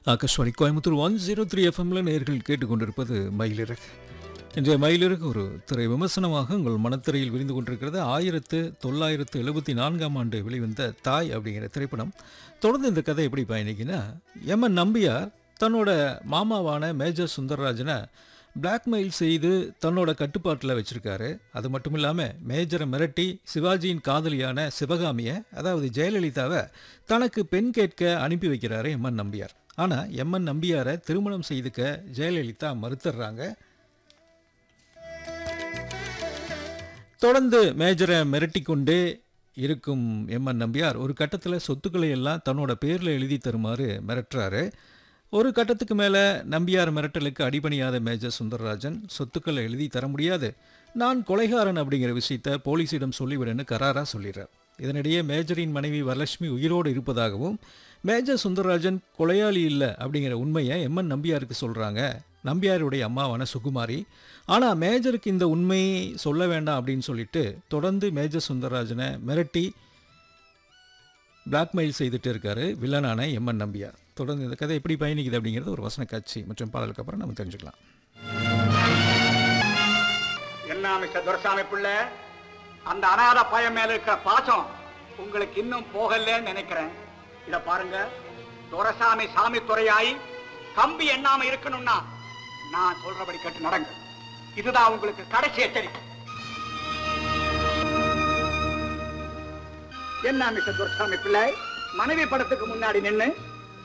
Akashvani Coimbatore one zero three எஃப்எம்ல நேர்கள் கேட்டுக்கொண்டிருப்பது மயிலிறகு இன்றைய மயிலிறகு ஒரு திரை விமர்சனமாக உங்கள் மனத்திரையில் விரிந்து கொண்டிருக்கிறது ஆயிரத்து தொள்ளாயிரத்து எழுபத்தி நான்காம் ஆண்டு வெளிவந்த தாய் அப்படிங்கிற திரைப்படம் தொடர்ந்து இந்த கதை எப்படி பயணிக்குன்னா எம் என் நம்பியார் தன்னோட மாமாவான மேஜர் சுந்தரராஜனை பிளாக்மெயில் செய்து தன்னோட கட்டுப்பாட்டில் வச்சிருக்காரு அது மட்டும் இல்லாமல் மேஜரை மிரட்டி சிவாஜியின் காதலியான சிவகாமியை அதாவது ஜெயலலிதாவை தனக்கு பெண் கேட்க அனுப்பி வைக்கிறாரு எம்என் நம்பியார் ஆனால் எம்என் நம்பியாரை திருமணம் செய்துக்க ஜெயலலிதா மறுத்துடுறாங்க தொடர்ந்து மேஜரை மிரட்டி கொண்டே இருக்கும் எம்என் நம்பியார் ஒரு கட்டத்தில் சொத்துக்களை எல்லாம் தன்னோட பேரில் எழுதி தருமாறு மிரட்டுறாரு ஒரு கட்டத்துக்கு மேலே நம்பியார் மிரட்டலுக்கு அடிபணியாத மேஜர் சுந்தரராஜன் சொத்துக்களை எழுதி தர முடியாது நான் கொலைகாரன் அப்படிங்கிற விஷயத்த போலீஸிடம் சொல்லிவிடுன்னு கராராக சொல்லிடுறார் இதனிடையே மேஜரின் மனைவி வரலட்சுமி உயிரோடு இருப்பதாகவும் மேஜர் சுந்தரராஜன் கொலையாளி இல்லை அப்படிங்கிற உண்மையை எம்என் நம்பியாருக்கு சொல்கிறாங்க நம்பியாருடைய அம்மாவான சுகுமாரி ஆனால் மேஜருக்கு இந்த உண்மையை சொல்ல வேண்டாம் அப்படின்னு சொல்லிட்டு தொடர்ந்து மேஜர் சுந்தரராஜனை மிரட்டி பிளாக்மெயில் செய்துட்டு இருக்காரு வில்லனான எம்என் நம்பியார் தொடர்ந்து இந்த கதை எப்படி பயணிக்குது அப்படிங்கிறது ஒரு வசன காட்சி மற்றும் பாடலுக்கு அப்புறம் நம்ம தெரிஞ்சுக்கலாம் என்ன மிஸ்டர் துரசாமி பிள்ளை அந்த அனாத பையன் மேல இருக்கிற பாசம் உங்களுக்கு இன்னும் போகலன்னு நினைக்கிறேன் இத பாருங்க துரசாமி சாமி துறையாய் கம்பி எண்ணாம இருக்கணும்னா நான் சொல்றபடி கேட்டு நடங்க இதுதான் உங்களுக்கு கடைசி எச்சரிக்கை என்ன மிஸ்டர் துரசாமி பிள்ளை மனைவி படத்துக்கு முன்னாடி நின்னு